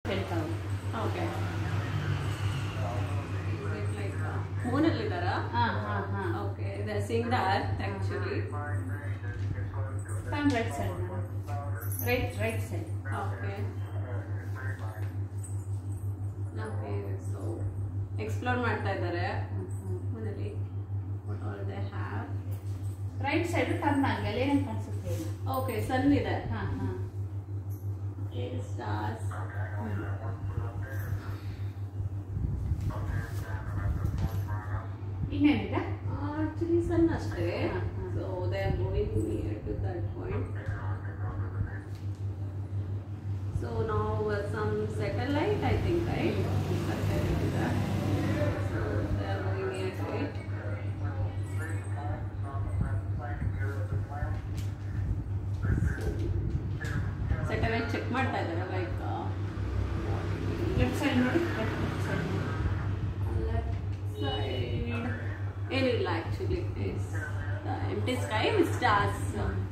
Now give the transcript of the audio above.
ಹೇಳ್ತಾವೆ okay ಮೂನಲ್ಲಿದ್ದಾರಾ ಹಾಂ ಹಾಂ ಹಾಂ okay they seeing the earth actually from right side right right side okay okay so explore ಮಾಡ್ತಾ ಇದ್ದಾರೆ ಮನೇಲಿ what all they have right side turn ಆಗಿ ಅಲ್ಲಿ ಏನೇನು ಕಾಣಿಸುತ್ತೆ ಹೇಳಿ ಓಕೆ ಸನ್ ಇದೆ ಹಾಂ ಹಾಂ ಸ್ಟಾರ್ಸ್ ಇನ್ನೇನಿದೆ ಆಕ್ಚುಲಿ ಸನ್ ಅಷ್ಟೇ ಹಾ, ಹಾ. So they are going near to that point so ನಾವು some satellite I think right so they are going near to it satellite check ಮಾಡ್ತಾ ಇದ್ದಾರೆ ಲೈಕ್ ಲೆಫ್ಟ್ ಸೈಡ್ ನೋಡಿ ಲೆಫ್ಟ್ ಸೈಡ್ ಲೆಫ್ಟ್ ಸೈಡ್ ಏನಿಲ್ಲ actually is empty sky stars